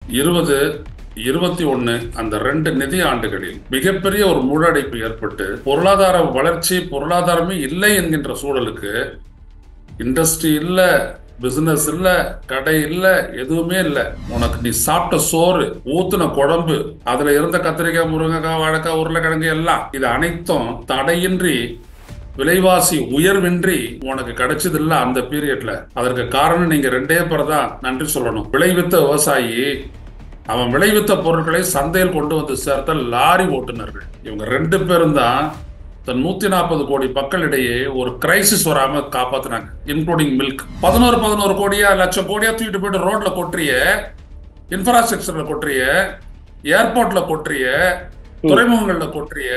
இருபது இருபத்தி ஒன்னு அந்த ரெண்டு நிதி ஆண்டுகளில் மிகப்பெரிய ஒரு மூடடைப்பு ஏற்பட்டு பொருளாதார வளர்ச்சி பொருளாதாரமே இல்லை என்கின்ற சூழலுக்கு இண்டஸ்ட்ரி இல்ல பிசினஸ் இல்ல கடை இல்ல எதுவுமே இல்ல உனக்கு நீ சாப்பிட்ட சோறு ஊத்துன குழம்பு அதுல இருந்த கத்திரிக்காய் முருங்கைக்காய் வாழைக்காய் உருளைக்கிழங்கு எல்லாம் இது அனைத்தும் தடையின்றி விலைவாசி உயர்வின்றி உனக்கு கிடைச்சது இல்ல அந்த பீரியட்ல அதற்கு காரணம் நீங்க ரெண்டே பேர் தான் நன்றி சொல்லணும் விளைவித்த விவசாயி அவன் விளைவித்த பொருட்களை சந்தையில் கொண்டு வந்து சேர்த்த லாரி ஓட்டுநர்கள் இவங்க ரெண்டு பேரும் தான் இந்த நூத்தி நாற்பது கோடி மக்களிடையே ஒரு கிரைசிஸ் வராம காப்பாத்துனாங்க இன்க்ளூடிங் மில்க் பதினோரு பதினோரு கோடியா லட்சம் கோடியா தூக்கிட்டு போயிட்டு ரோட்ல கொட்டுறிய இன்ஃப்ராஸ்ட்ரக்சர்ல கொட்டுறிய ஏர்போர்ட்ல கொட்டுறிய துறைமுகங்கள்ல கொட்டுறிய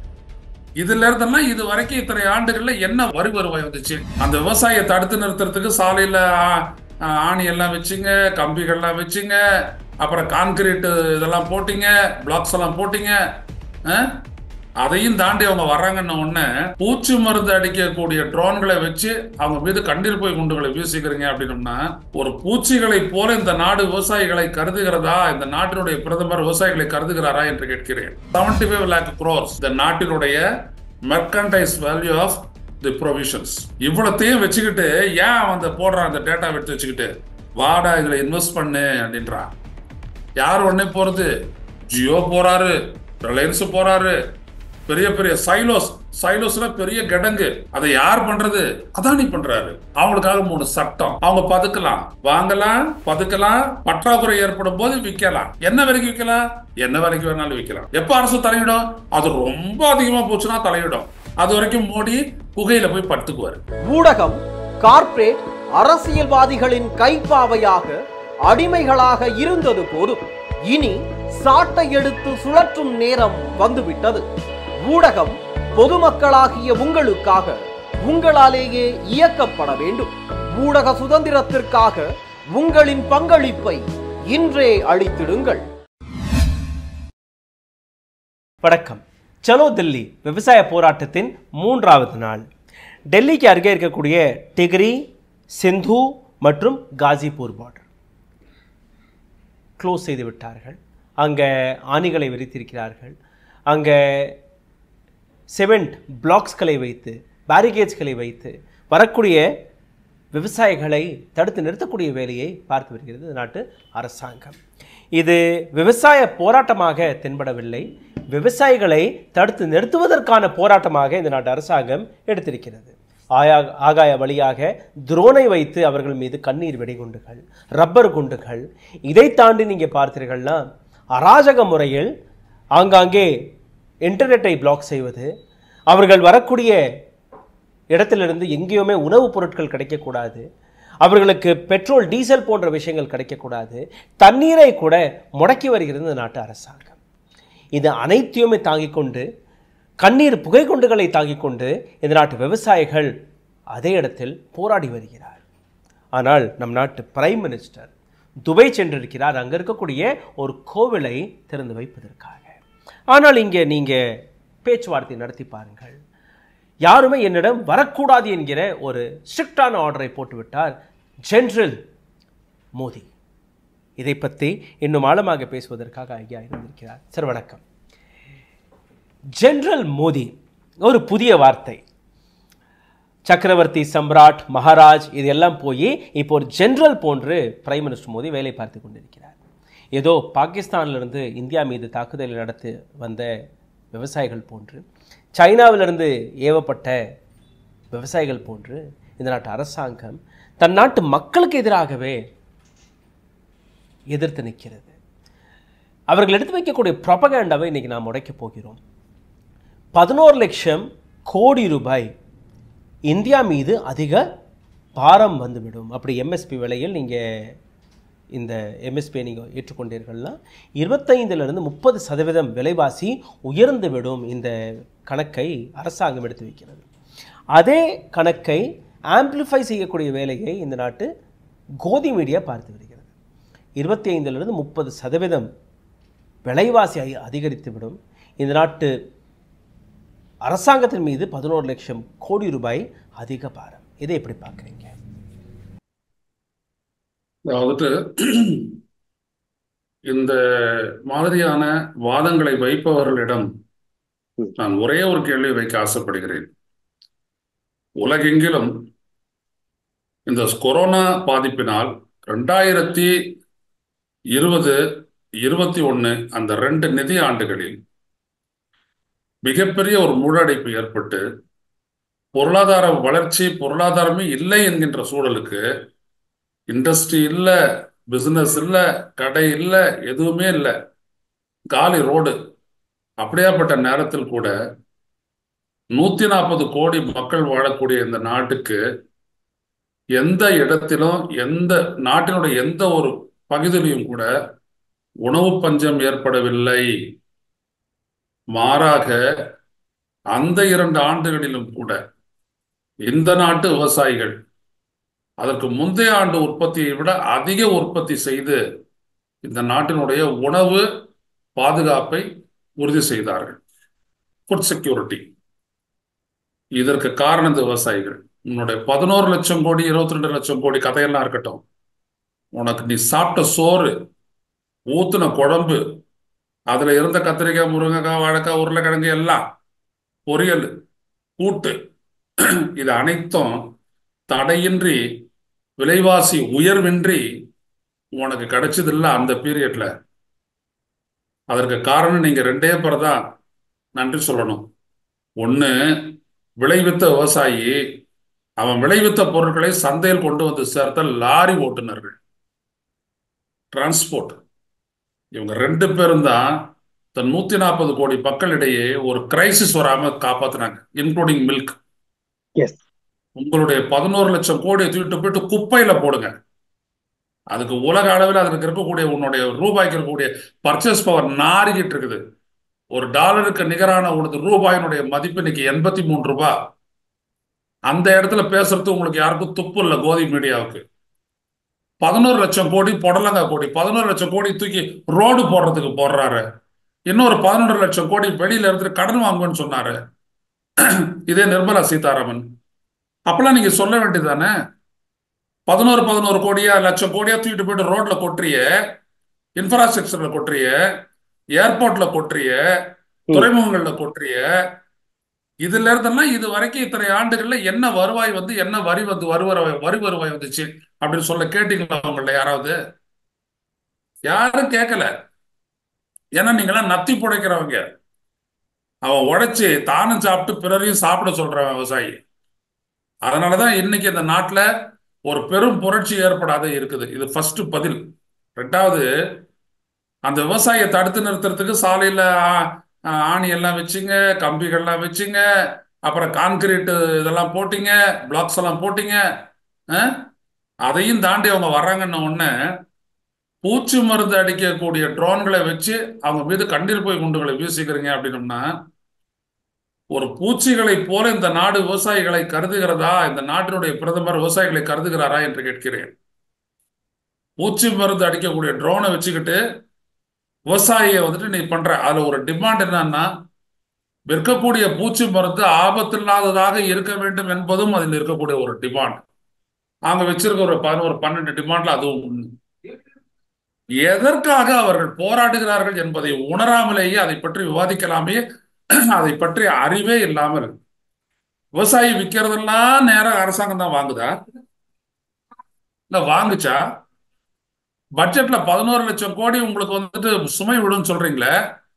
இதுல இருந்தெல்லாம் இது வரைக்கும் இத்தனை ஆண்டுகள்ல என்ன வரி வருவாய் வந்துச்சு அந்த விவசாயியை தடுத்து நிறுத்துறதுக்கு சாலையில ஆ- ஆ- ஆணி எல்லாம் வச்சுங்க கம்பிகள்லாம் வச்சுங்க அப்புறம் கான்கிரீட் இதெல்லாம் போட்டீங்க பிளாக்ஸ் எல்லாம் போட்டீங்க ஆ? அதையும் தாண்டி அவங்க வர்றாங்கன்ன உடனே பூச்சி மருந்து அடிக்கக்கூடிய ட்ரோன்களை வச்சு அவங்க மீது கண்ணீர் போய் குண்டுகளை வீசிக்கிறீங்க அப்படின்னம்னா ஒரு பூச்சிகளை போல இந்த நாடு விவசாயிகளை கருதுகிறதா இந்த நாட்டினுடைய பிரதமர் விவசாயிகளை கருதுகிறாரா என்று கேட்கிறேன் 75 ஃபைவ் லேக் குரோர்ஸ் இந்த நாட்டினுடைய merchandise value of the provisions இவ்வளத்தையும் வச்சுக்கிட்டு ஏன் அவன் அந்த போடுறான் அந்த டேட்டா எடுத்து வச்சுக்கிட்டு வாடா இதுல இன்வெஸ்ட் பண்ணு அப்படின்றான் யார் உடனே போறது ஜியோ போறாரு ரிலையன்ஸ் போறாரு பெரிய பெரிய சைலோஸ் சைலோஸ்ல பெரிய கிடங்கு அதை யார் பண்றது அதானி பண்றாரு அவங்களுக்காக மூணு சட்டம் அவங்க பதுக்கலாம் வாங்கலாம் பதுக்கலாம் பற்றாக்குறை ஏற்படும் போது விற்கலாம் என்ன வரைக்கும் விற்கலாம் என்ன வரைக்கும் வேணாலும் விற்கலாம் எப்ப அரசு தலையிடும் அது ரொம்ப அதிகமா போச்சுன்னா தலையிடும் அது வரைக்கும் மோடி குகையில போய் படுத்துக்குவாரு ஊடகம் கார்ப்பரேட் அரசியல்வாதிகளின் கைப்பாவையாக அடிமைகளாக இருந்தது போதும் இனி சாட்டை எடுத்து சுழற்றும் நேரம் வந்துவிட்டது ஊடகம் பொதுமக்களாகிய உங்களுக்காக உங்களாலேயே இயக்கப்பட வேண்டும் ஊடக சுதந்திரத்திற்காக உங்களின் பங்களிப்பை இன்றே அளித்திடுங்கள் வணக்கம் சலோ தில்லி விவசாய போராட்டத்தின் மூன்றாவது நாள் டெல்லிக்கு அருகே இருக்கக்கூடிய டிகிரி சிந்து மற்றும் காசிப்பூர் பார்டர் க்ளோஸ் செய்து விட்டார்கள் அங்கே ஆணிகளை விரித்திருக்கிறார்கள் அங்கே சிமெண்ட் பிளாக்ஸ்களை வைத்து பேரிகேட்ஸ்களை வைத்து வரக்கூடிய விவசாயிகளை தடுத்து நிறுத்தக்கூடிய வேலையை பார்த்து வருகிறது இந்த நாட்டு அரசாங்கம் இது விவசாய போராட்டமாக தென்படவில்லை விவசாயிகளை தடுத்து நிறுத்துவதற்கான போராட்டமாக இந்த நாட்டு அரசாங்கம் எடுத்திருக்கிறது ஆயா ஆகாய வழியாக துரோனை வைத்து அவர்கள் மீது கண்ணீர் வெடிகுண்டுகள் ரப்பர் குண்டுகள் இதை தாண்டி நீங்கள் பார்த்தீர்கள்னா அராஜக முறையில் ஆங்காங்கே இன்டர்நெட்டை பிளாக் செய்வது அவர்கள் வரக்கூடிய இடத்திலிருந்து எங்கேயுமே உணவுப் பொருட்கள் கிடைக்கக்கூடாது அவர்களுக்கு பெட்ரோல் டீசல் போன்ற விஷயங்கள் கிடைக்கக்கூடாது தண்ணீரை கூட முடக்கி வருகிறது இந்த நாட்டு அரசாங்கம் இது அனைத்தையுமே தாங்கிக் கொண்டு கண்ணீர் புகை குண்டுகளை தாங்கிக் கொண்டு இந்த நாட்டு விவசாயிகள் அதே இடத்தில் போராடி வருகிறார் ஆனால் நம் நாட்டு பிரைம் மினிஸ்டர் துபை சென்றிருக்கிறார் அங்கே இருக்கக்கூடிய ஒரு கோவிலை திறந்து வைப்பதற்காக ஆனால் இங்கே நீங்கள் பேச்சுவார்த்தை நடத்தி பாருங்கள் யாருமே என்னிடம் வரக்கூடாது என்கிற ஒரு ஸ்ட்ரிக்டான ஆர்டரை போட்டுவிட்டார் ஜெனரல் மோடி இதை பற்றி இன்னும் ஆழமாக பேசுவதற்காக ஐயா இருந்திருக்கிறார் சார் வணக்கம் ஜெனரல் மோடி ஒரு புதிய வார்த்தை சக்கரவர்த்தி சம்ராட் மகாராஜ் இதெல்லாம் போய் இப்போ ஒரு ஜெனரல் போன்று பிரைம் மினிஸ்டர் மோடி வேலை பார்த்து கொண்டிருக்கிறார் ஏதோ பாகிஸ்தானிலிருந்து இந்தியா மீது தாக்குதல் நடத்தி வந்த விவசாயிகள் போன்று சைனாவிலிருந்து ஏவப்பட்ட விவசாயிகள் போன்று இந்த நாட்டு அரசாங்கம் தன் நாட்டு மக்களுக்கு எதிராகவே எதிர்த்து நிற்கிறது அவர்கள் எடுத்து வைக்கக்கூடிய ப்ரொபகேண்டாவை இன்னைக்கு நாம் உடைக்கப் போகிறோம் பதினோரு லட்சம் கோடி ரூபாய் இந்தியா மீது அதிக பாரம் வந்துவிடும் அப்படி எம்எஸ்பி விலையில் நீங்கள் இந்த எம்எஸ்பியை நீங்கள் ஏற்றுக்கொண்டீர்கள்னா இருபத்தைந்திலிருந்து முப்பது சதவீதம் விலைவாசி உயர்ந்து விடும் இந்த கணக்கை அரசாங்கம் எடுத்து வைக்கிறது அதே கணக்கை ஆம்பிளிஃபை செய்யக்கூடிய வேலையை இந்த நாட்டு கோதி மீடியா பார்த்து வருகிறது இருபத்தி ஐந்திலிருந்து முப்பது சதவீதம் விலைவாசி அதி- அதிகரித்துவிடும் இந்த நாட்டு அரசாங்கத்தின் மீது பதினோரு லட்சம் கோடி ரூபாய் அதிக பாரம் இதை எப்படி பார்க்குறீங்க அதாவது இந்த மாதிரியான வாதங்களை வைப்பவர்களிடம் ம். நான் ஒரே ஒரு கேள்வி வைக்க ஆசைப்படுகிறேன் உலகெங்கிலும் இந்த கொரோனா பாதிப்பினால் ரெண்டாயிரத்தி இருபது இருபத்தி ஒன்று அந்த ரெண்டு நிதி ஆண்டுகளில் மிகப்பெரிய ஒரு மூடடைப்பு ஏற்பட்டு பொருளாதார வளர்ச்சி பொருளாதாரமே இல்லை என்கின்ற சூழலுக்கு இண்டஸ்ட்ரி இல்லை பிசினஸ் இல்லை கடை இல்லை எதுவுமே இல்லை காலி ரோடு அப்படியாப்பட்ட நேரத்தில் கூட நூத்தி நாற்பது கோடி மக்கள் வாழக்கூடிய இந்த நாட்டுக்கு எந்த இடத்திலும் எந்த நாட்டினுடைய எந்த ஒரு பகுதியிலும் கூட உணவு பஞ்சம் ஏற்படவில்லை மாறாக அந்த இரண்டு ஆண்டுகளிலும் கூட இந்த நாட்டு விவசாயிகள் அதற்கு முந்தைய ஆண்டு உற்பத்தியை விட அதிக உற்பத்தி செய்து இந்த நாட்டினுடைய உணவு பாதுகாப்பை உறுதி செய்தார்கள் ஃபுட் செக்யூரிட்டி இதற்கு காரணம் இந்த விவசாயிகள் உன்னுடைய பதினோரு லட்சம் கோடி இருபத்தி ரெண்டு லட்சம் கோடி கதையெல்லாம் இருக்கட்டும் உனக்கு நீ சாப்பிட்ட சோறு ஊத்துன குழம்பு அதுல இருந்த கத்திரிக்காய் முருங்கைக்காய் வாழைக்காய் உருளைக்கிழங்கு எல்லாம் பொரியல் கூட்டு இது அனைத்தும் தடையின்றி விலைவாசி உயர்வின்றி உனக்கு கிடைச்சது இல்ல அந்த பீரியட்ல அதற்கு காரணம் நீங்க ரெண்டே பேர் தான் நன்றி சொல்லணும் ஒண்ணு விளைவித்த விவசாயி அவன் விளைவித்த பொருட்களை சந்தையில் கொண்டு வந்து சேர்த்த லாரி ஓட்டுநர்கள் டிரான்ஸ்போர்ட் இவங்க ரெண்டு பேரும் தான் இந்த நூத்தி நாற்பது கோடி மக்களிடையே ஒரு கிரைசிஸ் வராம காப்பாத்துனாங்க இன்க்ளூடிங் மில்க் எஸ் உங்களுடைய பதினோரு லட்சம் கோடியை தூக்கிட்டு போயிட்டு குப்பையில போடுங்க அதுக்கு உலக அளவில் அதுக்கு இருக்கக்கூடிய உன்னுடைய ரூபாய்க்கு இருக்கக்கூடிய பர்ச்சேஸ் பவர் நாறிக்கிட்டு இருக்குது ஒரு டாலருக்கு நிகரான உனது ரூபாயினுடைய மதிப்பு இன்னைக்கு எண்பத்தி மூணு ரூபாய் அந்த இடத்துல பேசுறது உங்களுக்கு யாருக்கும் துப்பு இல்லை கோதி மீடியாவுக்கு பதினோரு லட்சம் கோடி புடலங்கா கோடி பதினோரு லட்சம் கோடி தூக்கி ரோடு போடுறதுக்கு போடுறாரு இன்னொரு பதினொன்று லட்சம் கோடி வெளியில இருந்து கடன் வாங்குவேன்னு சொன்னாரு இதே நிர்மலா சீதாராமன் அப்பெல்லாம் நீங்க சொல்ல வேண்டியதானே பதினோரு பதினோரு கோடியா லட்சம் கோடியா தூக்கிட்டு போயிட்டு ரோட்ல கொட்டுறிய இன்ஃப்ராஸ்ட்ரக்சர்ல கொட்டுறிய ஏர்போர்ட்ல கொட்டுறிய துறைமுகங்கள்ல கொட்டுறிய இதுல இருந்தெல்லாம் இது வரைக்கும் இத்தனை ஆண்டுகள்ல என்ன வருவாய் வந்து என்ன வரி வந்து வருவாய் வரி வருவாய் வந்துச்சு அப்படின்னு சொல்ல கேட்டீங்களா அவங்கள யாராவது யாரும் கேட்கல ஏன்னா நீங்களாம் நத்தி புடைக்கிறவங்க அவன் உடைச்சு தானும் சாப்பிட்டு பிறரையும் சாப்பிட சொல்றவன் விவசாயி அதனாலதான் இன்னைக்கு இந்த நாட்டுல ஒரு பெரும் புரட்சி ஏற்படாத இருக்குது இது ஃபர்ஸ்ட் பதில் ரெண்டாவது அந்த விவசாயியை தடுத்து நிறுத்துறதுக்கு சாலையில ஆ- ஆ- ஆணி எல்லாம் வச்சுங்க கம்பிகள்லாம் வச்சுங்க அப்புறம் கான்கிரீட் இதெல்லாம் போட்டீங்க பிளாக்ஸ் எல்லாம் போட்டீங்க ஆ? அதையும் தாண்டி அவங்க வர்றாங்கன்ன உடனே பூச்சி மருந்து அடிக்கக்கூடிய ட்ரோன்களை வச்சு அவங்க மீது கண்ணீர் போய் குண்டுகளை வீசிக்கிறீங்க அப்படின்னம்னா ஒரு பூச்சிகளை போல இந்த நாடு விவசாயிகளை கருதுகிறதா இந்த நாட்டினுடைய பிரதமர் விவசாயிகளை கருதுகிறாரா என்று கேட்கிறேன் பூச்சி மருந்து அடிக்கக்கூடிய ட்ரோனை வச்சுக்கிட்டு விவசாயியை வந்துட்டு நீ பண்ற அதுல ஒரு டிமாண்ட் என்னன்னா விற்கக்கூடிய பூச்சி மருந்து ஆபத்தில்லாததாக இருக்க வேண்டும் என்பதும் அதில் இருக்கக்கூடிய ஒரு டிமாண்ட் அவங்க வச்சிருக்க ஒரு பதினோரு பன்னெண்டு டிமாண்ட்ல அதுவும் ஒண்ணு எதற்காக அவர்கள் போராடுகிறார்கள் என்பதை உணராமலேயே அதை பற்றி விவாதிக்கலாமே அதை பற்றி அறிவே இல்லாமல் விவசாயி விற்கிறதெல்லாம் நேரம் அரசாங்கம் தான் வாங்குதா இல்ல வாங்குச்சா பட்ஜெட்ல பதினோரு லட்சம் கோடி உங்களுக்கு வந்துட்டு சுமை விடுன்னு சொல்றீங்களே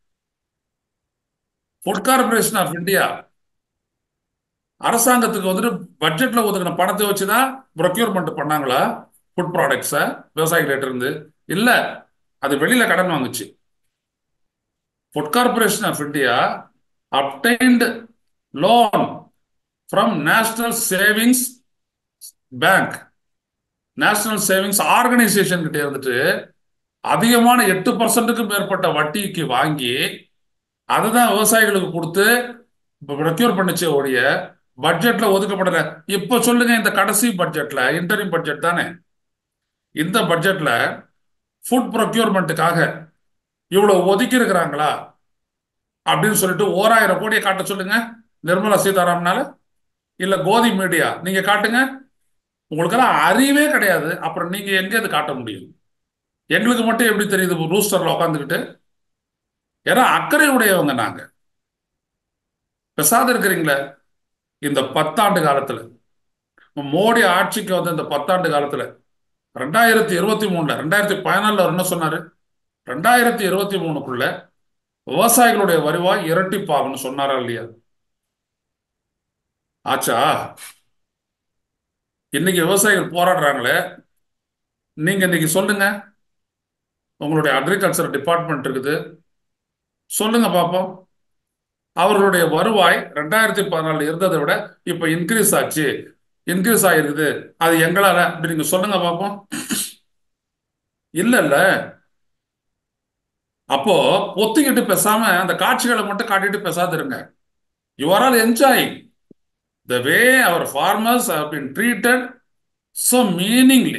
ஃபுட் கார்பரேஷன் ஆஃப் இந்தியா அரசாங்கத்துக்கு வந்துட்டு பட்ஜெட்ல ஒதுக்கின பணத்தை வச்சுதான் ப்ரொக்யூர்மெண்ட் பண்ணாங்களா ஃபுட் ப்ராடக்ட்ஸை விவசாயிகிட்ட இருந்து இல்ல அது வெளியில கடன் வாங்குச்சு Food Corporation of India obtained loan from national savings bank national savings organisation கிட்ட இருந்துட்டு அதிகமான எட்டு பர்சன்ட்டுக்கும் மேற்பட்ட வட்டிக்கு வாங்கி அதுதான் விவசாயிகளுக்கு கொடுத்து ப்ரொக்யூர் பண்ணுச்சே ஒழிய பட்ஜெட்ல ஒதுக்கப்படல இப்ப சொல்லுங்க இந்த கடைசி பட்ஜெட்ல இன்டரிம் பட்ஜெட் தானே இந்த பட்ஜெட்ல ஃபுட் ப்ரொக்யூர்மெண்ட்டுக்காக இவ்வளவு ஒதுக்கி இருக்கிறாங்களா அப்படின்னு சொல்லிட்டு ஓராயிரம் கோடியை காட்ட சொல்லுங்க நிர்மலா சீதாராமனால இல்ல கோதி மீடியா நீங்க காட்டுங்க உங்களுக்கெல்லாம் அறிவே கிடையாது அப்புறம் நீங்க எங்க இது காட்ட முடியும் எங்களுக்கு மட்டும் எப்படி தெரியுது ரூஸ்டர்ல உட்காந்துக்கிட்டு ஏன்னா அக்கறை உடையவங்க நாங்க பெசாத இருக்கிறீங்களே இந்த பத்தாண்டு காலத்துல மோடி ஆட்சிக்கு வந்த இந்த பத்தாண்டு காலத்துல ரெண்டாயிரத்தி இருபத்தி மூணுல ரெண்டாயிரத்தி பதினாலுல அவர் என்ன சொன்னாரு ரெண்டாயிரத்தி இருபத்தி மூணுக்குள்ள விவசாயிகளுடைய வருவாய் இரட்டிப்பாகும்னு சொன்னாரா இல்லையா ஆச்சா இன்னைக்கு விவசாயிகள் போராடுறாங்களே நீங்க இன்னைக்கு சொல்லுங்க உங்களுடைய அக்ரிகல்ச்சர் டிபார்ட்மெண்ட் இருக்குது சொல்லுங்க பாப்போம் அவர்களுடைய வருவாய் ரெண்டாயிரத்தி பதினாலுல இருந்ததை விட இப்ப இன்க்ரீஸ் ஆச்சு இன்க்ரீஸ் ஆயிருக்குது அது எங்களால அப்படி நீங்க சொல்லுங்க பாப்போம் இல்ல இல்ல அப்போ பொத்திக்கிட்டு பேசாம அந்த காட்சிகளை மட்டும் காட்டிட்டு பேசாதிருங்க you are all enjoying the way our farmers have been treated so meaningly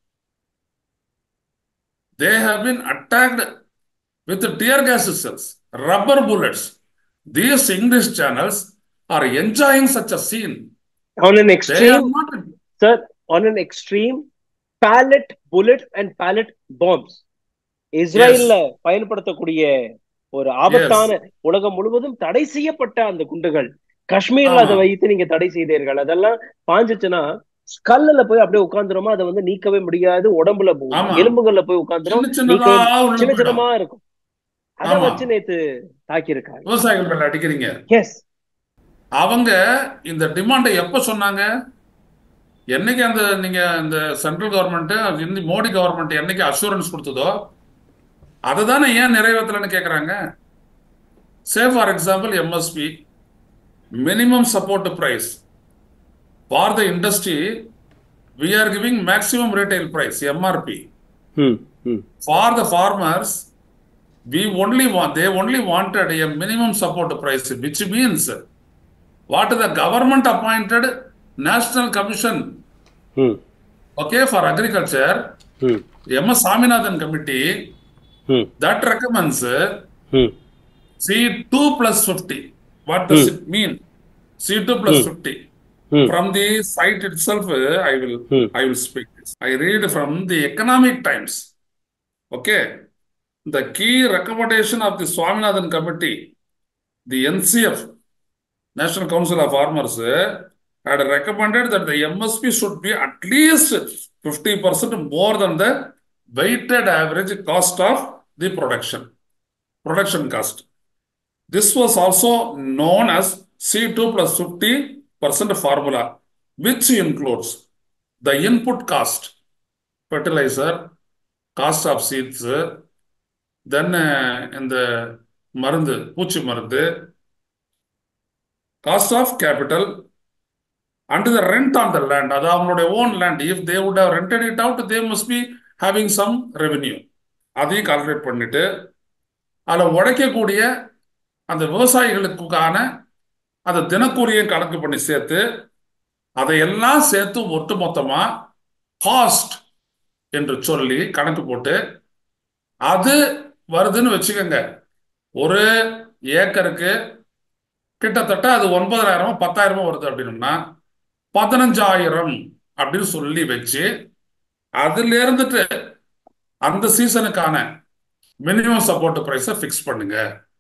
they have been attacked with tear gas missiles, rubber bullets. These English channels are enjoying such a scene. On an They are extreme, not. sir, on an extreme, pallet bullets and pallet bombs. இஸ்ரேல்ல பயன்படுத்தக்கூடிய ஒரு ஆபத்தான உலகம் முழுவதும் தடை செய்யப்பட்ட அந்த குண்டுகள் காஷ்மீர்ல அதை ஆமா. வைத்து நீங்க தடை செய்தீர்கள் அதெல்லாம் பாஞ்சுச்சுன்னா ஸ்கல்ல போய் அப்படியே உட்கார்ந்துருமா அதை வந்து நீக்கவே முடியாது உடம்புல போ- ஆமா. எலும்புகள்ல போய் உட்கார்ந்துரும் சின்ன சின்னதா உள்ள சின்ன போயிடும். சின்னமா இருக்கும் அதை ஆமா. வச்சு நேத்து தாக்கியிருக்காங்க விவசாயிகள் மேல அடிக்கிறீங்க எஸ் அவங்க இந்த டிமாண்டை எப்ப சொன்னாங்க என்னைக்கு அந்த நீங்க இந்த சென்ட்ரல் கவர்மெண்ட் இந்த மோடி கவர்மெண்ட் என்னைக்கு அஷூரன்ஸ் கொடுத்ததோ அதை தானே ஏன் நிறைவேற்றலன்னு கேக்குறாங்க say for example MSP minimum support price for the industry we are giving maximum retail price MRP hmm hmm for the farmers, we only want, they only wanted a minimum support price, which means what the government appointed National Commission, ம் okay, for agriculture, ம் MS Swaminathan committee, ம் that recommends ம் C2 plus 50. What does it mean? C2 plus 50. Hmm. From the site itself, I will Hmm. I will speak this. I read from the Economic Times. Okay. The key recommendation of the Swaminathan Committee, the NCF, National Council of Farmers, uh, had recommended that the MSP should be at least 50% more than the weighted average cost of the production, production cost. This was also known as C2 plus 50% formula, which includes the input cost, fertilizer, cost of seeds, then uh, இந்த மருந்து பூச்சி மருந்து cost of capital and the rent on the land அது அவங்களுடைய own land if they would have rented it out they must be having some revenue அதையும் calculate பண்ணிட்டு அதில் உழைக்கக்கூடிய அந்த விவசாயிகளுக்கான அந்த தினக்கூலியை கணக்கு பண்ணி சேர்த்து அதையெல்லாம் சேர்த்து ஒட்டு மொத்தமா காஸ்ட் என்று சொல்லி கணக்கு போட்டு அது வருதுன்னு வச்சுக்கோங்க ஒரு ஏக்கருக்கு கிட்டத்தட்ட அது ஒன்பதாயிரமோ பத்தாயிரமோ வருது அப்படின்னா பதினஞ்சாயிரம் அப்படின்னு சொல்லி வச்சு அதுல இருந்துட்டு அந்த சீசனுக்கான மினிமம் சப்போர்ட் ப்ரைஸை ஃபிக்ஸ் பண்ணுங்க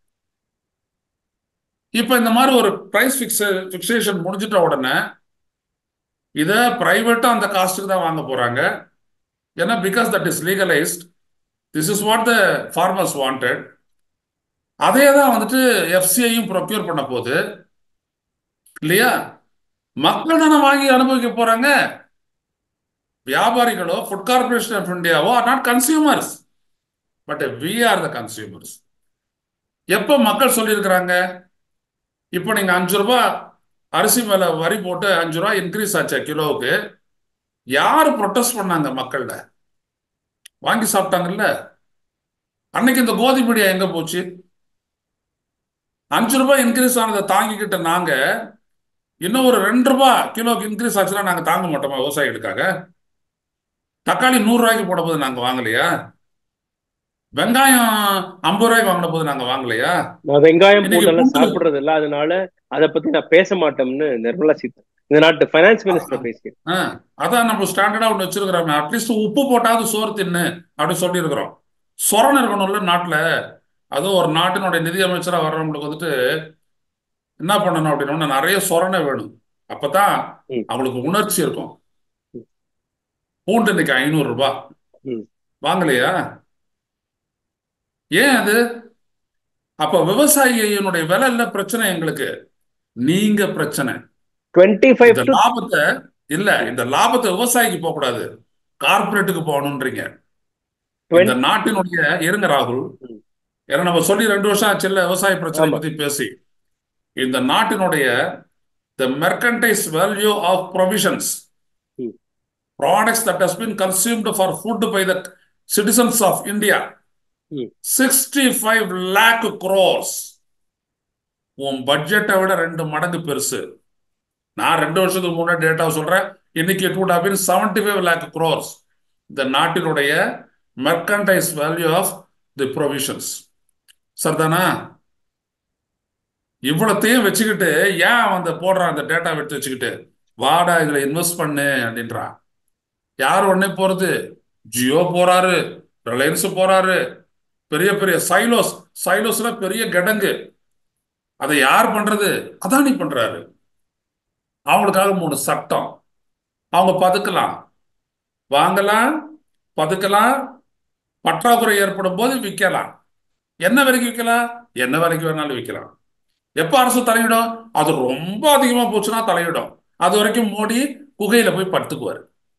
இப்போ இந்த மாதிரி ஒரு ப்ரைஸ் ஃபிக்ஸ் ஃபிக்ஸேஷன் முடிஞ்சிட்ட உடனே இதை ப்ரைவேட்டாக அந்த காஸ்ட்டுக்கு தான் வாங்க போறாங்க ஏன்னா because that is legalised this is what the farmers wanted அதே தான் வந்துட்டு எஃப்சிஐயும் ப்ரொக்யூர் பண்ண போகுது இல்லையா மக்கள் தானே வாங்கி அனுபவிக்க போறாங்க வியாபாரிகளோ ஃபுட் கார்பரேஷன் ஆஃப் இந்தியாவோ or not consumers but we are the consumers எப்போ மக்கள் சொல்லியிருக்கிறாங்க இப்போ நீங்க அஞ்சு ரூபாய் அரிசி மேல வரி போட்டு அஞ்சு ரூபாய் இன்க்ரீஸ் ஆச்சா கிலோவுக்கு யார் ப்ரொட்டஸ்ட் பண்ணாங்க மக்கள்ல வாங்கி சாப்பிட்டாங்கல்ல அன்னைக்கு இந்த கோதி மீடியா எங்க போச்சு அஞ்சு ரூபாய் இன்க்ரீஸ் ஆனதை தாங்கிக்கிட்ட நாங்க இன்னும் ஒரு ரெண்டு ரூபாய் கிலோக்கு இன்க்ரீஸ் ஆச்சுன்னா நாங்க தாங்க மாட்டோமா விவசாயிகளுக்காக தக்காளி நூறு ரூபாய்க்கு போட போது நாங்க வாங்கலையா வெங்காயம் ஐம்பது ரூபாய்க்கு வாங்கின போது நாங்க வாங்கலையா நான் வெங்காயம் இன்னைக்கு பூண்டெல்லாம் பூண்டு- சாப்பிடுறது இல்ல அதனால அதை பத்தி நான் பேச மாட்டோம்னு நிர்மலா சீதா இந்த நாட்டு ஃபைனான்ஸ் மினிஸ்டர் பேசியிருக்கேன் ஆ, அதான் நம்ம ஸ்டாண்டர்டா ஒன்று வச்சிருக்கிறோம் அட்லீஸ்ட் உப்பு போட்டாவது சோறு தின்னு அப்படி சொல்லியிருக்கிறோம் சொரணம் இருக்கணும்ல நாட்டுல அதுவும் ஒரு நாட்டினுடைய நிதி அமைச்சரா வர்றவங்களுக்கு வந்துட்டு என்ன பண்ணணும் அப்படின்னா நிறைய சொரணை வேணும் அப்பதான் ம். அவங்களுக்கு உணர்ச்சி இருக்கும் பூண்டு இன்னைக்கு ஐநூறு ரூபாய் ம். வாங்கலையா ஏன் அது அப்ப விவசாயியினுடைய விலை இல்ல பிரச்சனை எங்களுக்கு நீங்க பிரச்சனை டுவெண்ட்டி ஃபைவ் இந்த டு லாபத்தை இல்ல இந்த லாபத்தை விவசாயிக்கு போக கூடாது கார்பரேட்டுக்கு போகணும்ன்றீங்க இந்த நாட்டினுடைய இருங்க ராகுல் ம். ஏன்னா நம்ம சொல்லி ரெண்டு வருஷம் ஆச்சு இல்ல விவசாய பிரச்சனை ஆமா. பத்தி பேசி இந்த நாட்டினுடைய the mercantile value of provisions ம். products that has been consumed for food by the citizens of India ம். 65 lakh crores உன் பட்ஜெட்டை விட ரெண்டு மடங்கு பெருசு நான் ரெண்டு வருஷத்துக்கு முன்னாடி டேட்டா சொல்றேன் இன்னைக்கு it would have been 75 lakh crores இந்த நாட்டினுடைய merchandise value of the provisions சரிதானா இவ்வளத்தையும் வச்சுக்கிட்டு ஏன் அவன் அந்த போடுறான் அந்த டேட்டா எடுத்து வச்சுக்கிட்டு வாடா இதுல இன்வெஸ்ட் பண்ணு அப்படின்றான் யார் உடனே போறது ஜியோ போறாரு ரிலையன்ஸ் போறாரு பெரிய பெரிய சைலோஸ் சைலோஸ்ல பெரிய கிடங்கு அதை யார் பண்றது அதானி பண்றாரு அவங்களுக்காக மூணு சட்டம் அவங்க பதுக்கலாம் வாங்கலாம் பதுக்கலாம் பற்றாக்குறை ஏற்படும் போது விற்கலாம் என்ன வரைக்கும் விற்கலாம் என்ன வரைக்கும் வேணாலும் விற்கலாம் எப்ப அரசு தலையிடும் அது ரொம்ப அதிகமா போச்சுன்னா தலையிடும் அது வரைக்கும் மோடி குகையில போய் படுத்துக்குவாரு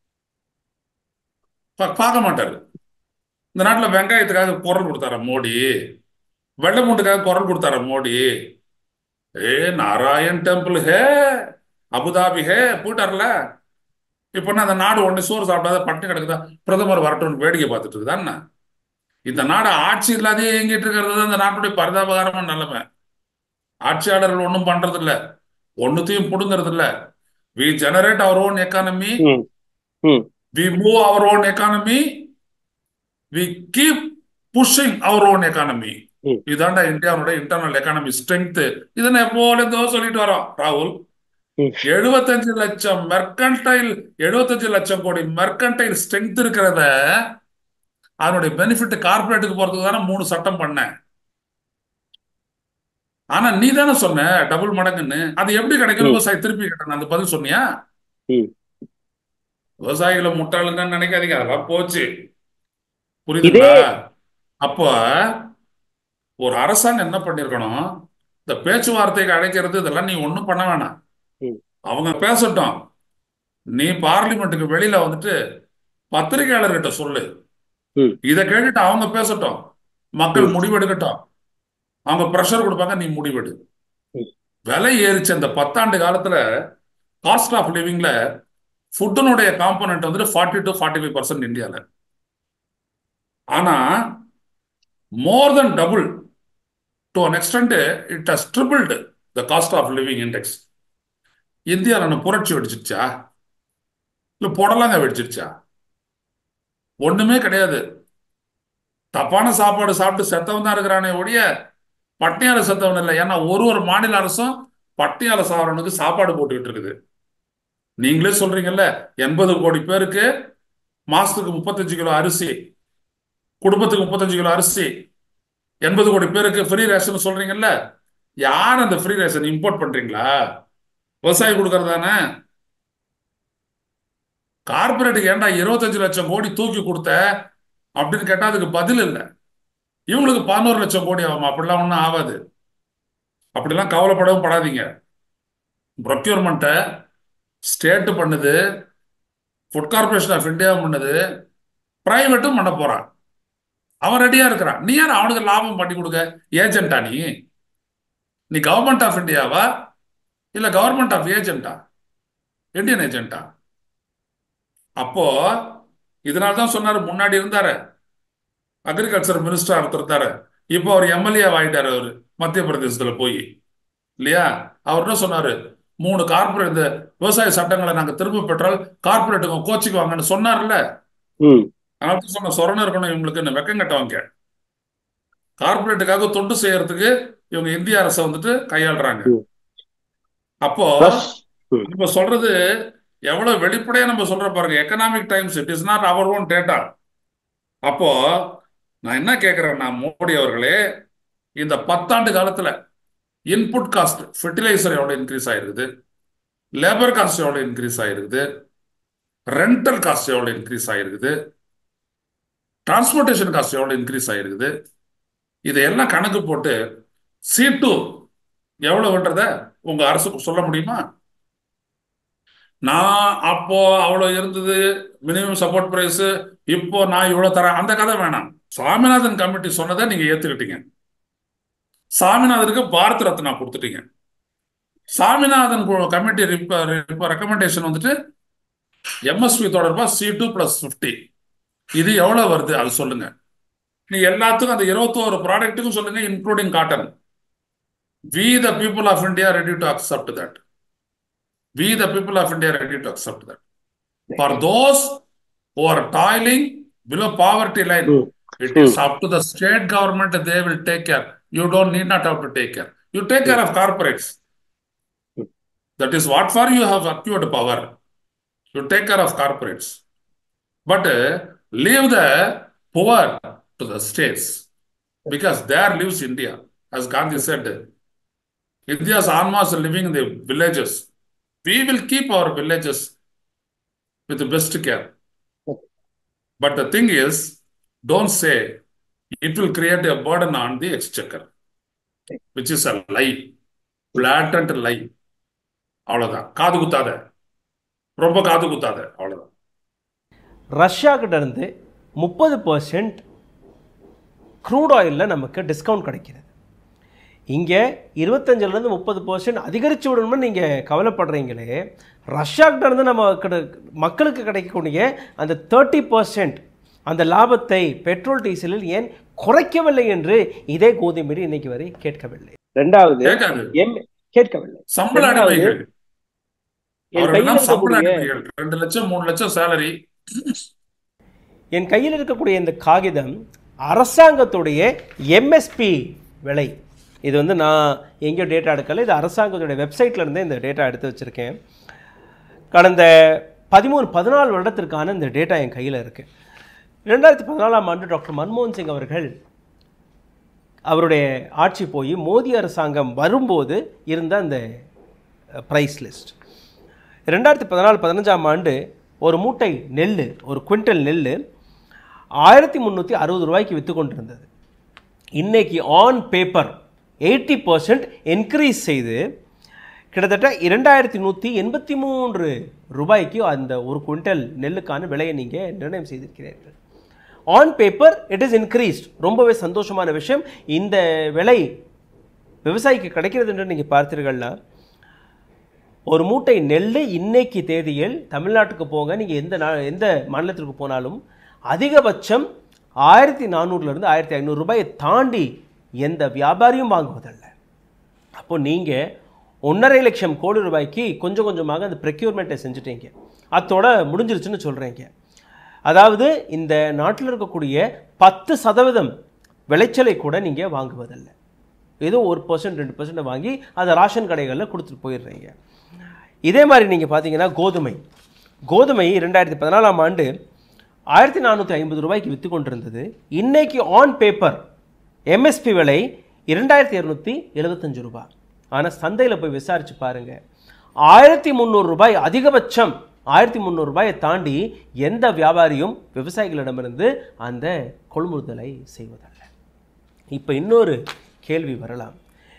பா- பார்க்க மாட்டாரு இந்த நாட்டுல வெங்காயத்துக்காக குரல் கொடுத்தாரா மோடி வெள்ளை பூண்டுக்காக குரல் கொடுத்தாரா மோடி ஏ நாராயண் டெம்பிள் ஹே அபுதாபி ஹே போயிட்டார்ல இப்ப என்ன அந்த நாடு ஒண்ணு சோறு சாப்பிடாத பட்டினி கிடக்குதா பிரதமர் வரட்டும்னு வேடிக்கை பார்த்துட்டு இருக்குதா இந்த நாடு ஆட்சி இல்லாதே இயங்கிட்டு இருக்கிறது தான் இந்த நாட்டுடைய பரிதாபகரமான நிலைமை ஆட்சியாளர்கள் ஒன்றும் பண்றது இல்ல ஒன்னுத்தையும் புடுங்கிறது இல்ல we generate our own economy hmm. Hmm. We move our own economy we keep pushing our own economy hmm. இதாண்டா இந்தியாவுடைய இன்டர்னல் எக்கானமி ஸ்ட்ரென்த் இதை நான் எப்போல இருந்தோ சொல்லிட்டு வரோம் ராகுல் ம். எழுபத்தஞ்சு லட்சம் மெர்கன்டைல் எழுபத்தஞ்சு லட்சம் கோடி மெர்கன்டைல் ஸ்ட்ரென்த் இருக்கிறத அதனுடைய பெனிஃபிட் கார்பரேட்டுக்கு போறதுக்கு தானே மூணு சட்டம் பண்ணேன் ஆனா நீ தானே சொன்ன டபுள் மடங்குன்னு அது எப்படி கிடைக்கும் ம். விவசாயி திருப்பி கேட்டேன் அந்த பதில் சொன்னியா ம். விவசாயிகளை முட்டாளுங்கன்னு நினைக்காதீங்க அதெல்லாம் போச்சு புரியுதுங்களா அப்போ ஒரு அரசாங்கம் என்ன பண்ணிருக்கணும் இந்த பேச்சுவார்த்தைக்கு அழைக்கிறது இதெல்லாம் நீ ஒண்ணும் பண்ண வேணாம் ம். அவங்க பேசட்டும் நீ பார்லிமெண்ட்டுக்கு வெளியில வந்துட்டு பத்திரிகையாளர்கிட்ட சொல்லு ம். இதை கேட்டுட்டு அவங்க பேசட்டும் மக்கள் முடிவெடுக்கட்டும் அவங்க ப்ரெஷர் கொடுப்பாங்க நீ முடிவெடு ம். விலை ஏறிச்சு அந்த பத்தாண்டு காலத்துல காஸ்ட் ஆஃப் லிவிங்ல ஃபுட்டினுடைய காம்பனண்ட் வந்துட்டு forty two forty five percent இந்தியாவில் ஆனா more than double to an extent it has tripled the cost of living index இந்தியாவில் என்ன புரட்சி வெடிச்சிருச்சா இல்லை புடலங்க வெடிச்சிருச்சா ஒண்ணுமே கிடையாது தப்பான சாப்பாடு சாப்பிட்டு செத்தவன் தான் இருக்கிறானே ஒழிய பட்டியால செத்தவன் இல்லை ஏன்னா ஒரு ஒரு மாநில அரசும் பட்டியால சாவரனுக்கு சாப்பாடு போட்டுக்கிட்டு இருக்குது நீங்களே சொல்றீங்கல்ல எண்பது கோடி பேருக்கு மாசத்துக்கு முப்பத்தஞ்சு கிலோ அரிசி குடும்பத்துக்கு முப்பத்தஞ்சு கிலோ அரிசி எண்பது கோடி பேருக்கு ஃப்ரீ ரேஷன் சொல்றீங்கல்ல யார் அந்த ஃப்ரீ ரேஷன் இம்போர்ட் பண்றீங்களா விவசாயி கொடுக்கறது தானே கார்பரேட்டுக்கு ஏன்டா இருபத்தஞ்சு லட்சம் கோடி தூக்கி கொடுத்த அப்படின்னு கேட்டா அதுக்கு பதில் இல்லை இவங்களுக்கு பதினோரு லட்சம் கோடி ஆகும் அப்படிலாம் ஒன்றும் ஆகாது அப்படிலாம் கவலைப்படவும் படாதீங்க ப்ரொக்யூர்மெண்ட்டை ஸ்டேட்டு பண்ணுது ஃபுட் கார்பரேஷன் ஆஃப் இந்தியா பண்ணுது பிரைவேட்டும் பண்ண போறான் அவன் ரெடியா இருக்கிறான் நீ யார் அவனுக்கு லாபம் பண்ணி கொடுக்க ஏஜென்டா நீ நீ கவர்மெண்ட் ஆஃப் இந்தியாவா இல்ல கவர்மெண்ட் ஆஃப் ஏஜென்டா இந்தியன் ஏஜென்டா அப்போ இதனால தான் சொன்னாரு முன்னாடி இருந்தாரு அக்ரிகல்ச்சர் மினிஸ்டர் ஒருத்தர் இருந்தாரு இப்போ அவர் எம்எல்ஏ ஆயிட்டாரு அவரு மத்திய பிரதேசத்துல போய் இல்லையா அவர் என்ன சொன்னாரு மூணு கார்பரேட் இந்த விவசாய சட்டங்களை நாங்க திரும்ப பெற்றால் கார்பரேட்டுங்க கோச்சிக்கு வாங்கன்னு சொன்னார்ல ம் அதனால தான் சொன்ன சொரணம் இருக்கணும் இவங்களுக்கு என்ன வெக்கம் கட்டவங்க கார்பரேட்டுக்காக தொண்டு செய்யறதுக்கு இவங்க இந்திய அரசை வந்துட்டு கையாளுறாங்க ம். அப்போ Plus- நம்ம சொல்றது எவ்வளவு வெளிப்படையா நம்ம சொல்ற பாருங்க Economic Times it is not our own data அப்போ நான் என்ன கேட்கிறேன்னா மோடி அவர்களே இந்த பத்தாண்டு காலத்துல இன்புட் காஸ்ட் ஃபெர்டிலைசர் எவ்வளவு இன்க்ரீஸ் ஆயிருக்குது லேபர் காஸ்ட் எவ்வளவு இன்க்ரீஸ் ஆயிருக்குது ரெண்டல் காஸ்ட் எவ்வளவு இன்க்ரீஸ் ஆயிருக்குது டிரான்ஸ்போர்ட்டேஷன் காஸ்ட் எவ்வளவு இன்க்ரீஸ் ஆயிருக்குது இதையெல்லாம் கணக்கு போட்டு சி டூ எவ்வளவுன்றத உங்க அரசுக்கு சொல்ல முடியுமா நான் அப்போ அவ்வளவு இருந்தது மினிமம் சப்போர்ட் பிரைஸ் இப்போ நான் இவ்வளவு தரேன் அந்த கதை வேணாம் சாமிநாதன் கமிட்டி சொன்னதை நீங்க ஏத்துக்கிட்டீங்க சாமிநாதனுக்கு பாரத் ரத்னா கொடுத்துட்டீங்க சாமிநாதன் கமிட்டி ரெக்கமெண்டேஷன் வந்துட்டு எம்எஸ்பி தொடர்பா சி டூ பிளஸ் பிப்டி இது எவ்வளவு வருது அது சொல்லுங்க நீ எல்லாத்துக்கும் அந்த இருபத்தோரு ப்ராடக்ட்டுக்கும் சொல்லுங்க including cotton we the people of India ready to accept that we the people of India are ready to accept that. For those who are toiling below poverty line, Hmm. it is up to the state government that they will take care. You don't need not have to take care. You take care of corporates. That is what for you have acquired power. You take care of corporates. But uh, leave the poor to the states because there lives India. As Gandhi said, India's almas are living in the villages. We will keep our villages with the best care. But the thing is, don't say it will create a burden on the exchequer, which is a lie, blatant lie. அவ்வளவுதான் காது குத்தாத ரொம்ப காது குத்தாத அவ்வளவுதான் Russia கிட்ட இருந்து முப்பது percent crude ஆயிலில் நமக்கு டிஸ்கவுண்ட் கிடைக்கிறது இங்கே இருபத்தஞ்சிலேருந்து முப்பது பர்சன்ட் அதிகரித்து விடணும்னு நீங்கள் கவலைப்படுறீங்களே ரஷ்யாக்கிட்ட இருந்து நம்ம கிட்ட மக்களுக்கு கிடைக்கக்கூடிய அந்த தேர்ட்டி பர்சன்ட் அந்த லாபத்தை பெட்ரோல் டீசலில் ஏன் குறைக்கவில்லை என்று இதே கோதுமீடு இன்னைக்கு வரை கேட்கவில்லை ரெண்டாவது கேட்காது எம் கேட்கவில்லை சம்பள ரெண்டாவது, அடிமைகள் என் கையில் அவர்கள்லாம் சம்பள இருக்கக்கூடிய அடிமைகள் ரெண்டு லட்சம் மூணு லட்சம் சேலரி என் கையில் இருக்கக்கூடிய இந்த காகிதம் அரசாங்கத்துடைய எம்எஸ்பி விலை இது வந்து நான் எங்கேயோ டேட்டா எடுக்கல இது அரசாங்கத்துடைய வெப்சைட்ல இருந்தே இந்த டேட்டா எடுத்து வச்சுருக்கேன் கடந்த பதிமூணு பதினாலு வருடத்திற்கான இந்த டேட்டா என் கையில் இருக்குது ரெண்டாயிரத்தி பதினாலாம் ஆண்டு டாக்டர் மன்மோகன் சிங் அவர்கள் அவருடைய ஆட்சி போய் மோடி அரசாங்கம் வரும்போது இருந்த அந்த ப்ரைஸ் லிஸ்ட் ரெண்டாயிரத்தி பதினாலு பதினஞ்சாம் ஆண்டு ஒரு மூட்டை நெல் ஒரு குவிண்டல் நெல் ஆயிரத்தி முந்நூற்றி அறுபது ரூபாய்க்கு விற்று கொண்டிருந்தது இன்னைக்கு on paper eighty percent increase செய்து கிட்டத்தட்ட இரண்டாயிரத்தி நூற்றி எண்பத்தி மூன்று ரூபாய்க்கு அந்த ஒரு குவிண்டல் நெல்லுக்கான விலையை நீங்கள் நிர்ணயம் செய்திருக்கிறீர்கள் on paper it is increased ரொம்பவே சந்தோஷமான விஷயம் இந்த விலை விவசாயிக்கு கிடைக்கிறது என்று நீங்கள் பார்த்தீர்கள்னா ஒரு மூட்டை நெல் இன்னைக்கு தேதியில் தமிழ்நாட்டுக்கு போங்க நீங்கள் எந்த நா எந்த மாநிலத்திற்கு போனாலும் அதிகபட்சம் ஆயிரத்தி நானூறுலேருந்து ஆயிரத்தி ஐநூறு ரூபாயை தாண்டி எந்த வியாபாரியும் வாங்குவதல்ல அப்போ நீங்கள் ஒன்றரை லட்சம் கோடி ரூபாய்க்கு கொஞ்சம் கொஞ்சமாக அந்த ப்ரெக்யூர்மெண்ட்டை செஞ்சுட்டீங்க அத்தோட முடிஞ்சிருச்சுன்னு சொல்கிறீங்க அதாவது இந்த நாட்டில் இருக்கக்கூடிய பத்து சதவீதம் விளைச்சலை கூட நீங்கள் வாங்குவதில்லை ஏதோ ஒரு பர்சன்ட் ரெண்டு பர்சன்ட் வாங்கி அதை ராஷன் கடைகளில் கொடுத்துட்டு போயிடுறீங்க இதே மாதிரி நீங்கள் பார்த்தீங்கன்னா கோதுமை கோதுமை ரெண்டாயிரத்தி பதினாலாம் ஆண்டு ஆயிரத்தி நானூற்றி ஐம்பது ரூபாய்க்கு விற்று கொண்டிருந்தது இன்னைக்கு ஆன் பேப்பர் எம்எஸ்பி விலை இரண்டாயிரத்தி இரநூத்தி எழுபத்தஞ்சு ரூபாய் ஆனால் சந்தையில் போய் விசாரிச்சு பாருங்க ஆயிரத்தி முந்நூறு ரூபாய் அதிகபட்சம் ஆயிரத்தி முந்நூறு ரூபாயை தாண்டி எந்த வியாபாரியும் விவசாயிகளிடமிருந்து அந்த கொள்முதலை செய்வதல்ல இப்போ இன்னொரு கேள்வி வரலாம்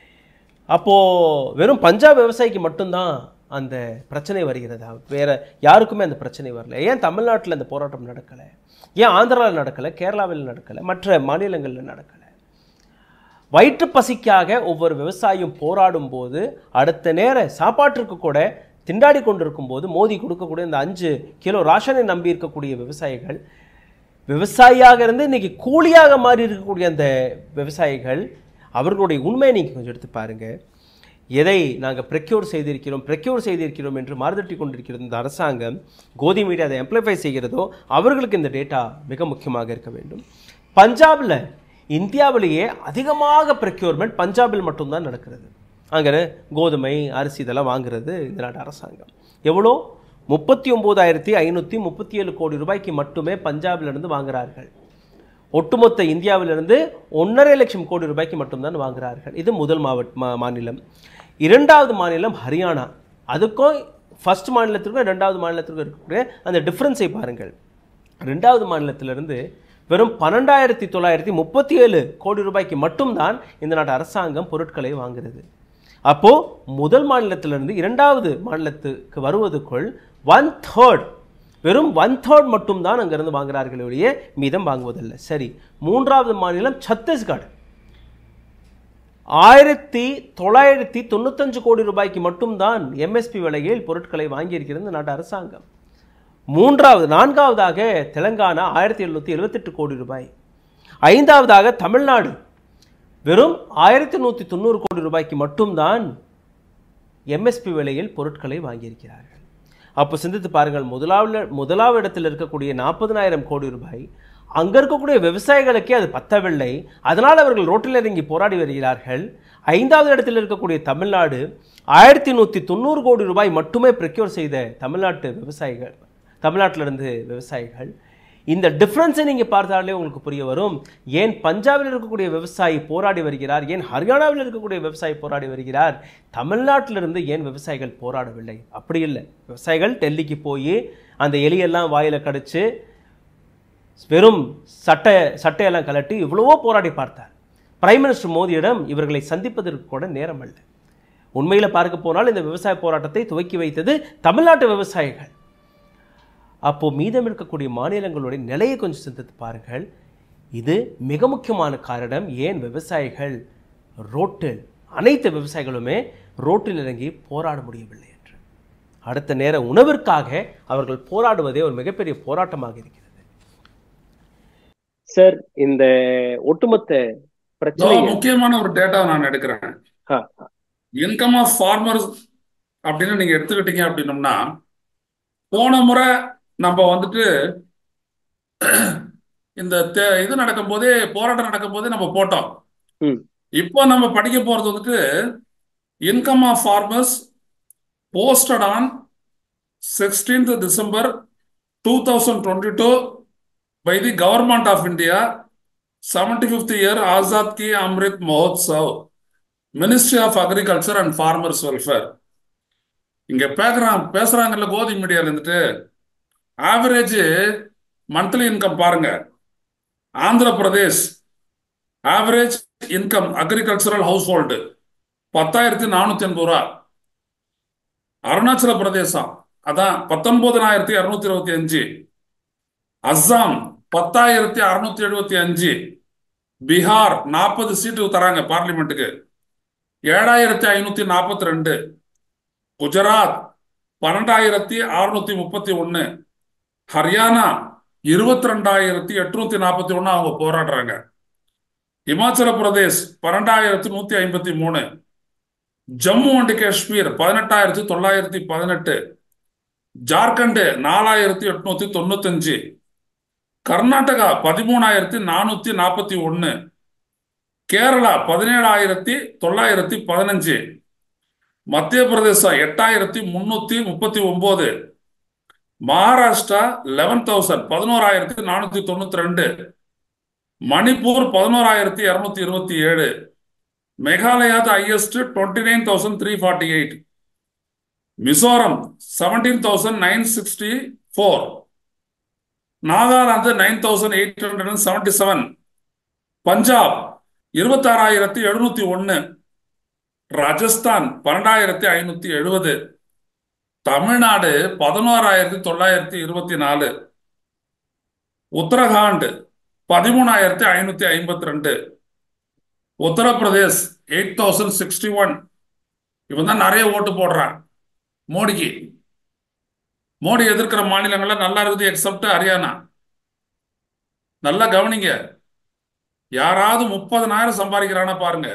அப்போது வெறும் பஞ்சாப் விவசாயிக்கு மட்டும்தான் அந்த பிரச்சனை வருகிறதா வேற யாருக்குமே அந்த பிரச்சனை வரல ஏன் தமிழ்நாட்டில் அந்த போராட்டம் நடக்கலை ஏன் ஆந்திராவில் நடக்கலை கேரளாவில் நடக்கலை மற்ற மாநிலங்களில் நடக்கலை வயிற்று பசிக்காக ஒவ்வொரு விவசாயியும் போராடும் போது அடுத்த நேர சாப்பாட்டிற்கு கூட திண்டாடி கொண்டிருக்கும் போது மோதி கொடுக்கக்கூடிய இந்த அஞ்சு கிலோ ராஷனை நம்பி இருக்கக்கூடிய விவசாயிகள் விவசாயியாக இருந்து இன்னைக்கு கூலியாக மாறி இருக்கக்கூடிய அந்த விவசாயிகள் அவர்களுடைய உண்மையை நீங்கள் கொஞ்சம் எடுத்து பாருங்க எதை நாங்கள் ப்ரெக்யூர் செய்திருக்கிறோம் ப்ரெக்யூர் செய்திருக்கிறோம் என்று மாறுதட்டி கொண்டிருக்கிறது இந்த அரசாங்கம் கோதி மீடியா அதை எம்ப்ளிஃபை செய்கிறதோ அவர்களுக்கு இந்த டேட்டா மிக முக்கியமாக இருக்க வேண்டும் பஞ்சாபில் இந்தியாவிலேயே அதிகமாக ப்ரெக்யூர்மெண்ட் பஞ்சாபில் மட்டும்தான் நடக்கிறது அங்கே கோதுமை அரிசி இதெல்லாம் வாங்குறது இந்த நாட்டு அரசாங்கம் எவ்வளோ முப்பத்தி ஒம்போதாயிரத்தி ஐநூற்றி முப்பத்தி ஏழு கோடி ரூபாய்க்கு மட்டுமே பஞ்சாபிலிருந்து வாங்குறார்கள் ஒட்டுமொத்த இந்தியாவிலிருந்து ஒன்றரை லட்சம் கோடி ரூபாய்க்கு மட்டும்தான் வாங்குறார்கள் இது முதல் மாவட்ட மா மாநிலம் இரண்டாவது மாநிலம் ஹரியானா அதுக்கும் ஃபர்ஸ்ட் மாநிலத்திற்கும் ரெண்டாவது மாநிலத்திற்கும் இருக்கக்கூடிய அந்த டிஃப்ரென்ஸை பாருங்கள் ரெண்டாவது மாநிலத்திலிருந்து வெறும் பன்னெண்டாயிரத்தி தொள்ளாயிரத்தி முப்பத்தி ஏழு கோடி ரூபாய்க்கு மட்டும்தான் இந்த நாட்டு அரசாங்கம் பொருட்களை வாங்குறது அப்போ முதல் மாநிலத்திலிருந்து இரண்டாவது மாநிலத்துக்கு வருவதற்குள் ஒன் தேர்ட் வெறும் ஒன் தேர்ட் மட்டும்தான் அங்கிருந்து வாங்குறார்களே ஒழிய மீதம் வாங்குவதில்லை சரி மூன்றாவது மாநிலம் சத்தீஸ்கர் ஆயிரத்தி தொள்ளாயிரத்தி தொண்ணூத்தஞ்சு கோடி ரூபாய்க்கு மட்டும்தான் எம்எஸ்பி விலையில் பொருட்களை வாங்கியிருக்கிறது இந்த நாட்டு அரசாங்கம் மூன்றாவது நான்காவதாக தெலங்கானா ஆயிரத்தி எழுநூற்றி எழுபத்தெட்டு கோடி ரூபாய் ஐந்தாவதாக தமிழ்நாடு வெறும் ஆயிரத்தி நூற்றி தொண்ணூறு கோடி ரூபாய்க்கு மட்டும்தான் எம்எஸ்பி விலையில் பொருட்களை வாங்கியிருக்கிறார்கள் அப்போ சிந்தித்து பாருங்கள் முதலாவது முதலாவது இடத்தில் இருக்கக்கூடிய நாற்பதனாயிரம் கோடி ரூபாய் அங்கே இருக்கக்கூடிய விவசாயிகளுக்கே அது பத்தவில்லை அதனால் அவர்கள் ரோட்டில் இறங்கி போராடி வருகிறார்கள் ஐந்தாவது இடத்தில் இருக்கக்கூடிய தமிழ்நாடு ஆயிரத்தி நூற்றி தொண்ணூறு கோடி ரூபாய் மட்டுமே ப்ரெக்யூர் செய்த தமிழ்நாட்டு விவசாயிகள் தமிழ்நாட்டிலிருந்து விவசாயிகள் இந்த டிஃப்ரென்ஸை நீங்கள் பார்த்தாலே உங்களுக்கு புரிய வரும் ஏன் பஞ்சாபில் இருக்கக்கூடிய விவசாயி போராடி வருகிறார் ஏன் ஹரியானாவில் இருக்கக்கூடிய விவசாயி போராடி வருகிறார் தமிழ்நாட்டிலிருந்து ஏன் விவசாயிகள் போராடவில்லை அப்படி இல்லை விவசாயிகள் டெல்லிக்கு போய் அந்த எலியெல்லாம் வாயில கடிச்சு வெறும் சட்டை சட்டையெல்லாம் கலட்டி இவ்வளவோ போராடி பார்த்தார் பிரைம் மினிஸ்டர் மோடியிடம் இவர்களை சந்திப்பதற்கு கூட நேரம் அல்ல உண்மையில் பார்க்க போனால் இந்த விவசாய போராட்டத்தை துவக்கி வைத்தது தமிழ்நாட்டு விவசாயிகள் அப்போ மீதம் இருக்கக்கூடிய மாநிலங்களுடைய நிலையை கொஞ்சம் சிந்தித்து பாருங்கள் இது மிக முக்கியமான காரணம் ஏன் விவசாயிகள் ரோட்டில் அனைத்து விவசாயிகளுமே ரோட்டில் இறங்கி போராட முடியவில்லை என்று அடுத்த நேர உணவிற்காக அவர்கள் போராடுவதே ஒரு மிகப்பெரிய போராட்டமாக இருக்கிறது சார் இந்த ஒட்டுமொத்த இதோ பிரச்சனை முக்கியமான ஒரு டேட்டா நான் எடுக்கிறேன் இன்கம் ஆஃப் ஃபார்மர்ஸ் அப்படின்னு நீங்க எடுத்துக்கிட்டீங்க அப்படின்னோம்னா போன முறை நம்ம வந்துட்டு இந்த தே- இது நடக்கும்போதே போராட்டம் நடக்கும்போதே நம்ம போட்டோம் ம். இப்போ நம்ம படிக்க போறது வந்துட்டு income of farmers posted on sixteenth December two thousand twenty two by the government of India seventy fifth year Azad ki Amrit Mahotsav ministry of agriculture and farmers welfare இங்க பேசுறான் பேசுறாங்கல்ல கோதி மீடியால இருந்துட்டு ஆவரேஜ் மந்த்லி இன்கம் பாருங்க Andhra Pradesh average income agricultural household பத்தாயிரத்தி நானூத்தி எண்பது ரூபா அருணாச்சல பிரதேசம் அதான் பத்தொன்பதனாயிரத்தி இருநூத்தி இருபத்தி அஞ்சு அஸ்ஸாம் பத்தாயிரத்தி அறுநூத்தி எழுபத்தி அஞ்சு பீகார் நாற்பது சீட்டு தராங்க பார்லிமெண்ட்டுக்கு ஏழாயிரத்தி ஐநூத்தி நாற்பத்தி ரெண்டு குஜராத் பன்னெண்டாயிரத்தி அறுநூத்தி முப்பத்தி ஒன்னு ஹரியானா இருபத்தி ரெண்டாயிரத்தி எட்நூத்தி நாற்பத்தி ஒன்னு அவங்க போராடுறாங்க இமாச்சல பிரதேஷ் பன்னெண்டாயிரத்தி நூத்தி ஐம்பத்தி மூணு ஜம்மு அண்ட் காஷ்மீர் பதினெட்டாயிரத்தி தொள்ளாயிரத்தி பதினெட்டு ஜார்க்கண்ட் நாலாயிரத்தி எட்நூத்தி தொண்ணூத்தஞ்சு கர்நாடகா பதிமூணாயிரத்தி நானூத்தி நாற்பத்தி ஒன்னு கேரளா பதினேழாயிரத்தி தொள்ளாயிரத்தி பதினஞ்சு மத்திய பிரதேசம் எட்டாயிரத்தி முன்னூத்தி முப்பத்தி ஒன்பது மகாராஷ்டிரா லெவன் தௌசண்ட் பதினோராயிரத்தி நானூத்தி தொண்ணூத்தி ரெண்டு மணிப்பூர் பதினோராயிரத்தி இருநூத்தி இருபத்தி ஏழு Meghalaya the highest twenty nine thousand three forty eight Mizoram seventeen thousand nine sixty four Nagaland nine thousand eight hundred and seventy seven Punjab இருபத்தாறாயிரத்தி எழுநூத்தி ஒன்னு ராஜஸ்தான் பன்னெண்டாயிரத்தி ஐநூத்தி எழுபது தமிழ்நாடு பதினோராயிரத்தி தொள்ளாயிரத்தி இருபத்தி நாலு உத்தரகாண்ட் பதிமூணாயிரத்தி ஐநூத்தி ஐம்பத்தி ரெண்டு Uttar Pradesh eight thousand sixty one இவன் தான் நிறைய ஓட்டு போடுறான் மோடிக்கு மோடி எதிர்க்கிற மாநிலங்கள்ல நல்லா இருக்குது எக்ஸப்ட் ஹரியானா நல்லா கவனிங்க யாராவது முப்பதனாயிரம் சம்பாதிக்கிறானா பாருங்க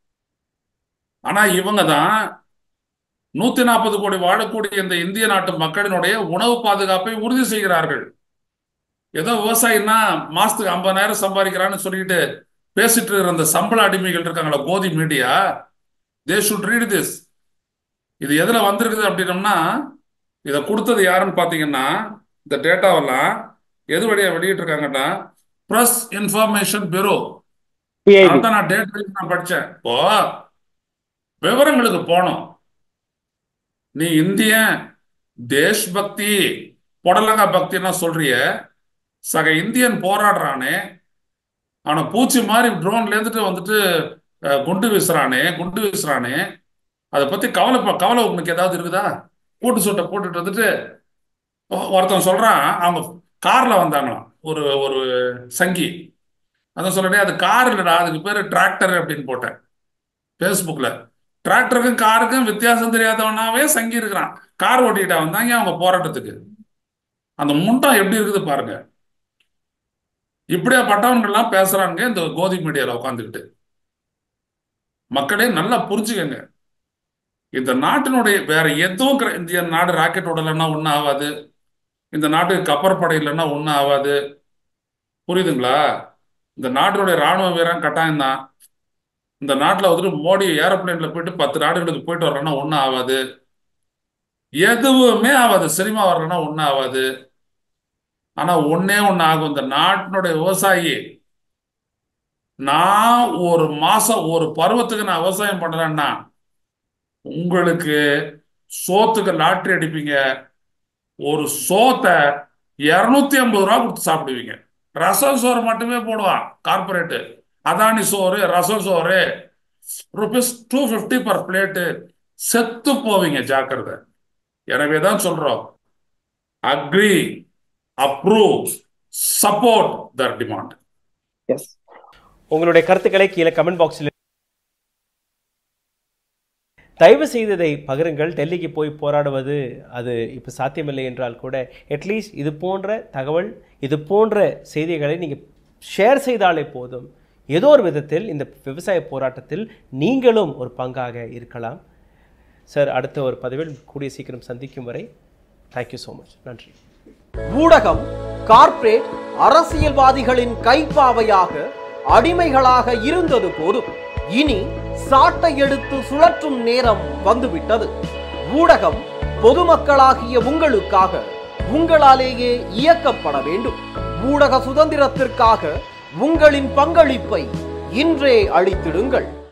ஆனா இவங்க தான் நூத்தி நாற்பது கோடி வாழக்கூடிய இந்த இந்திய நாட்டு மக்களினுடைய உணவு பாதுகாப்பை உறுதி செய்கிறார்கள் ஏதோ விவசாயின்னா மாசத்துக்கு ஐம்பதாயிரம் சம்பாதிக்கிறான்னு சொல்லிட்டு பேசிட்டு இருக்கிற அந்த சம்பள அடிமைகள் இருக்காங்களா Godi media they should read this இது எதுல வந்திருக்குது அப்படின்னம்னா இதை கொடுத்தது யாருன்னு பாத்தீங்கன்னா இந்த டேட்டாவெல்லாம் எது வழியா வெளியிட்டிருக்காங்கன்னா பிரஸ் இன்ஃபர்மேஷன் பியூரோ PIB. அதான் நான் டேட் வரைக்கும் நான் படிச்சேன் இப்போ விவரங்களுக்கு போனோம் நீ இந்தியன் தேஷ் பக்தி புடலங்கா பக்தின்னா சொல்றிய சக இந்தியன் போராடுறானே அவனை பூச்சி மாதிரி ட்ரோன்ல இருந்துட்டு வந்துட்டு அஹ், குண்டு வீசுறானே குண்டு வீசுறானே அதை பத்தி கவலை ப- கவலை உனக்கு ஏதாவது இருக்குதா கூட்டு சூட்டை போட்டுட்டு வந்துட்டு ஒ- ஒருத்தன் சொல்றான் அவங்க கார்ல வந்தாங்களாம் ஒரு ஒரு சங்கி அதான் சொல்றேன் அது கார் இல்லடா அதுக்கு பேரு டிராக்டர் அப்படின்னு போட்டேன் ஃபேஸ்புக்ல டிராக்டருக்கும் காருக்கும் வித்தியாசம் தெரியாதவனாவே சங்கி இருக்கிறான் கார் ஓட்டிக்கிட்டா வந்தாங்க அவங்க போராட்டத்துக்கு அந்த முண்டம் எப்படி இருக்குது பாருங்க இப்படியா பட்டவன்கள்லாம் பேசுறாங்க இந்த கோதி மீடியால உட்காந்துக்கிட்டு மக்களே நல்லா புரிஞ்சுக்கங்க இந்த நாட்டினுடைய வேற எதுவும் கிடை- இந்த நாடு ராக்கெட் விடலைன்னா ஒன்றும் ஆகாது இந்த நாட்டுக்கு கப்பற்படை இல்லைன்னா ஒன்றும் ஆகாது புரியுதுங்களா இந்த நாட்டினுடைய ராணுவ வீரன் கட்டாயம் தான் இந்த நாட்டில் வந்துட்டு மோடி ஏரோப்ளேன்ல போயிட்டு பத்து நாடுகளுக்கு போயிட்டு வரலன்னா ஒன்றும் ஆகாது எதுவுமே ஆகாது சினிமா வரலன்னா ஒன்றும் ஆகாது ஆனா ஒண்ணே ஒண்ணு ஆகும் இந்த நாட்டினுடைய விவசாயி நான் ஒரு மாசம் ஒரு பருவத்துக்கு நான் விவசாயம் பண்றேன்னா உங்களுக்கு சோத்துக்கு லாட்டரி அடிப்பீங்க ஒரு சோத்தை இருநூத்தி ஐம்பது ரூபா கொடுத்து சாப்பிடுவீங்க ரசம் சோறு மட்டுமே போடுவான் கார்பரேட்டு அதானி சோறு ரசம் சோறு rupees two fifty per plate செத்து போவீங்க ஜாக்கிரதை எனவே தான் சொல்றோம் அக்ரி அப்ரூவ் சப்போர்ட் தர் டிமாண்ட் எஸ் உங்களுடைய கருத்துக்களை கீழே கமெண்ட் பாக்ஸில் தயவு செய்ததை பகிருங்கள் டெல்லிக்கு போய் போராடுவது அது இப்போ சாத்தியமில்லை என்றால் கூட அட்லீஸ்ட் இது போன்ற தகவல் இது போன்ற செய்திகளை நீங்கள் ஷேர் செய்தாலே போதும் ஏதோ ஒரு விதத்தில் இந்த விவசாய போராட்டத்தில் நீங்களும் ஒரு பங்காக இருக்கலாம் சார் அடுத்த ஒரு பதிவில் கூடிய சீக்கிரம் சந்திக்கும் வரை தேங்க்யூ ஸோ மச் நன்றி ஊடகம் கார்ப்பரேட் அரசியல்வாதிகளின் கைப்பாவையாக அடிமைகளாக இருந்தது போதும் இனி சாட்டை எடுத்து சுழற்றும் நேரம் வந்துவிட்டது ஊடகம் பொதுமக்களாகிய உங்களுக்காக உங்களாலேயே இயக்கப்பட வேண்டும் ஊடக சுதந்திரத்திற்காக உங்களின் பங்களிப்பை இன்றே அளித்திடுங்கள்